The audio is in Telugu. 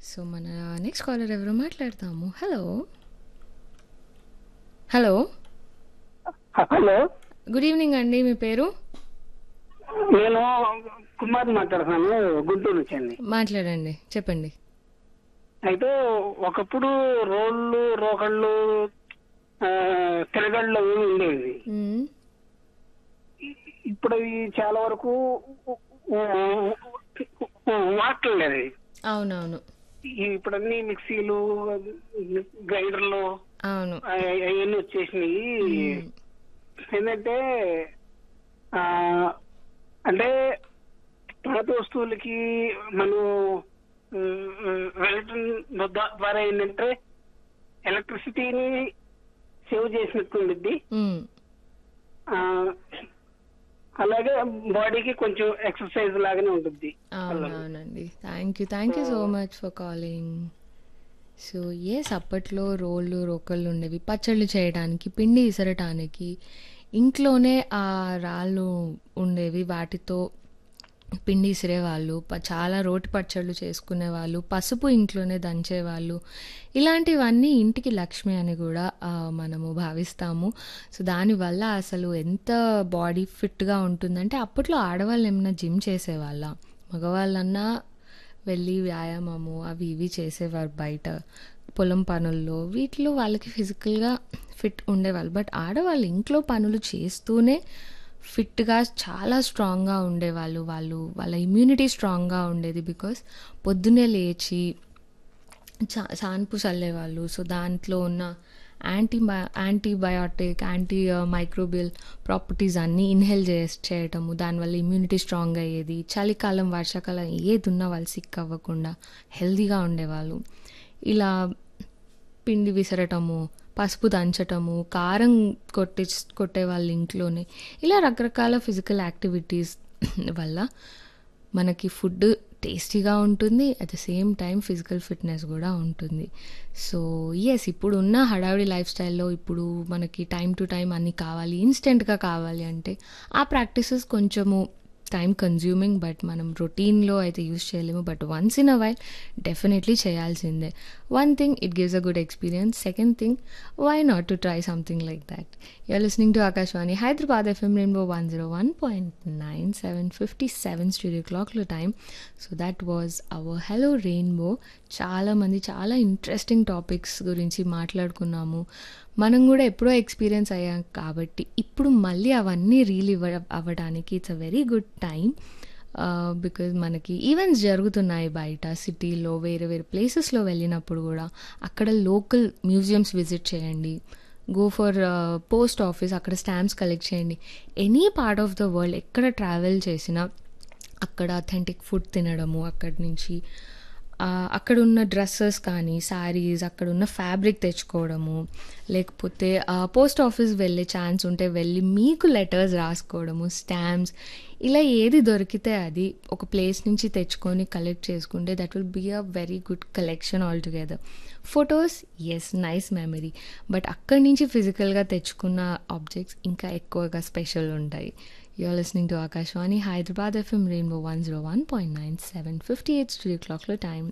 సో మన నెక్స్ట్ కాలర్ ఎవరో మాట్లాడతాము hello hello hello good evening అండి మీ పేరు నేను కుమార్ మాట్లాడుతున్నాను గుంటూరు నుంచి అండి మాట్లాడండి చెప్పండి అయితే ఒకప్పుడు రోళ్ళు రోకళ్ళు ఆ, తిరగళ్ళు అవి ఉండేవి మ్మ్. ఇప్పుడు అవి చాలా వరకు వాడట్లేదు అవునవును ఇప్పుడు అన్ని మిక్సీలు గ్రైండర్లు అవును అవన్నీ వచ్చేసినాయి మ్మ్. ఏంటంటే ఆ, అంటే పాత వస్తువులకి మనం ఉమ్, వెళ్ళటం ద్వా- ద్వారా ఏంటంటే ఎలక్ట్రిసిటీని సేవ్ చేసినట్టు ఉండిద్ది మ్మ్. ఆ, అలాగే బాడీకి కొంచెం ఎక్సర్సైజ్ లాగానే ఉంటుంది అవునవునండి thank you thank you so much for calling so yes అప్పట్లో రోళ్ళు రోకళ్ళు ఉండేవి పచ్చళ్ళు చేయడానికి పిండి ఇసరటానికి ఇంట్లోనే ఆ రాళ్ళు ఉండేవి వాటితో పిండి ఇసిరేవాళ్ళు ప- చాలా రోటి పచ్చళ్ళు చేసుకునేవాళ్ళు పసుపు ఇంట్లోనే దంచేవాళ్ళు ఇలాంటివన్నీ ఇంటికి లక్ష్మి అని కూడా ఆ, మనము భావిస్తాము సో దానివల్ల అసలు ఎంత బాడీ ఫిట్గా ఉంటుందంటే అప్పట్లో ఆడవాళ్ళు ఏమైనా జిమ్ చేసేవాళ్ళ మగవాళ్ళన్నా వెళ్ళి వ్యాయామము అవి ఇవి చేసేవారు బయట పొలం పనుల్లో వీటిలో వాళ్ళకి ఫిజికల్గా ఫిట్ ఉండేవాళ్ళు బట్ ఆడవాళ్ళు ఇంట్లో పనులు చేస్తూనే ఫిట్గా చాలా స్ట్రాంగ్గా ఉండేవాళ్ళు వాళ్ళు వాళ్ళ ఇమ్యూనిటీ స్ట్రాంగ్గా ఉండేది బికాస్ పొద్దున్నే లేచి చా సాన్పు చల్లేవాళ్ళు సో దాంట్లో ఉన్న anti antibiotic anti microbial properties అన్నీ ఇన్హేల్ చే చేయటము దానివల్ల ఇమ్యూనిటీ స్ట్రాంగ్ అయ్యేది చలికాలం వర్షాకాలం ఏది ఉన్నా వాళ్ళు సిక్ అవ్వకుండా హెల్తీగా ఉండేవాళ్ళు ఇలా పిండి విసరటము పసుపు దంచటము కారం కొట్టి కొట్టే వాళ్ళ ఇంట్లోనే ఇలా రకరకాల ఫిజికల్ యాక్టివిటీస్ వల్ల మనకి ఫుడ్ టేస్టీగా ఉంటుంది at the same time physical fitness కూడా ఉంటుంది సో ఎస్ ఇప్పుడు ఉన్న హడావిడి లైఫ్ స్టైల్లో ఇప్పుడు మనకి టైం టు టైం అన్నీ కావాలి ఇన్స్టెంట్గా కావాలి అంటే ఆ ప్రాక్టీసెస్ కొంచెము టైం కన్జ్యూమింగ్ బట్ మనం రొటీన్లో అయితే యూస్ చేయలేము but once in a while definitely చేయాల్సిందే one thing it gives a good experience second thing why not to try something like that you're listening to Akashvani Hyderabad FM rainbow one zero one point nine seven fifty seven studio క్లాక్లో time so that was our hello rainbow చాలామంది చాలా ఇంట్రెస్టింగ్ టాపిక్స్ గురించి మాట్లాడుకున్నాము మనం కూడా ఎప్పుడో ఎక్స్పీరియన్స్ అయ్యాం కాబట్టి ఇప్పుడు మళ్ళీ అవన్నీ రీల్ ఇవ్వ అవ్వడానికి it's a very good time because మనకి ఈవెంట్స్ జరుగుతున్నాయి బయట సిటీలో వేరే వేరే ప్లేసెస్లో వెళ్ళినప్పుడు కూడా అక్కడ లోకల్ మ్యూజియంస్ విజిట్ చేయండి గో ఫర్ పోస్ట్ ఆఫీస్ అక్కడ స్టాంప్స్ కలెక్ట్ చేయండి any part of the world ఎక్కడ ట్రావెల్ చేసినా అక్కడ అథెంటిక్ ఫుడ్ తినడము అక్కడి నుంచి ఆ, అక్కడ ఉన్న డ్రెస్సెస్ కానీ శారీస్ అక్కడ ఉన్న ఫ్యాబ్రిక్ తెచ్చుకోవడము లేకపోతే పోస్ట్ ఆఫీస్ వెళ్ళే ఛాన్స్ ఉంటే వెళ్ళి మీకు లెటర్స్ రాసుకోవడము స్టాంప్స్ ఇలా ఏది దొరికితే అది ఒక ప్లేస్ నుంచి తెచ్చుకొని కలెక్ట్ చేసుకుంటే that will be a very good collection all together photos as nice memory but అక్కడి నుంచి ఫిజికల్గా తెచ్చుకున్న ఆబ్జెక్ట్స్ ఇంకా ఎక్కువగా స్పెషల్ ఉంటాయి You're listening to Akashwani Hyderabad FM Rainbow 101.9 758 studio clock time